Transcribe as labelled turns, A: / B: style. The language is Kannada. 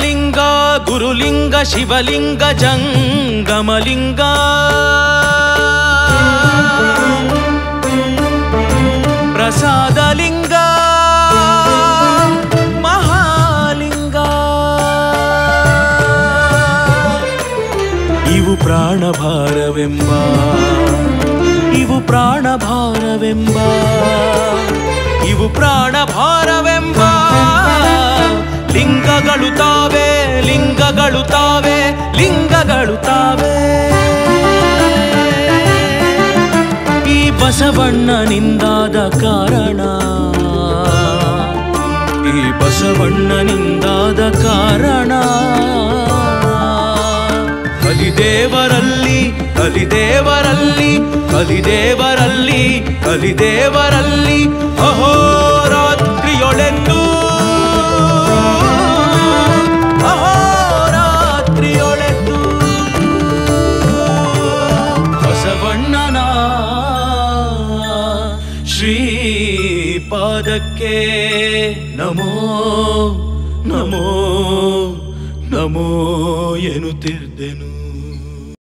A: ಪ್ರಾಣಲಿಂಗ ಗುರುಲಿಂಗ ಶಿವಲಿಂಗ ಜಂಗಮಲಿಂಗ ಪ್ರಸಾದಲಿಂಗ ಮಹಾಲಿಂಗ ಇವು ಪ್ರಾಣಭಾರವೆಂಬ ಇವು ಪ್ರಾಣಭಾರವೆಂಬ ಇವು ಪ್ರಾಣಭಾರವೆಂಬ ಲಿಂಗಗಳು ತಾವೆ ಲಿಂಗಗಳು ತಾವೆ ಲಿಂಗಗಳು ತಾವೆ ಈ ಬಸವಣ್ಣನಿಂದಾದ ಕಾರಣ ಈ ಬಸವಣ್ಣನಿಂದಾದ ಕಾರಣ ಕಲಿದೇವರಲ್ಲಿ ಕಲಿದೇವರಲ್ಲಿ ಕಲಿದೇವರಲ್ಲಿ ಕಲಿದೇವರಲ್ಲಿ ಅಹೋರಾತ್ರಿಯೊಳೆಂದು ಅಹೋರಾತ್ರಿಯೊಳೆಂದು ಬಸವಣ್ಣನ ಶ್ರೀಪಾದಕ್ಕೆ ನಮೋ ನಮೋ ನಮೋ ಎನ್ನುತ್ತಿದ್ದೆನು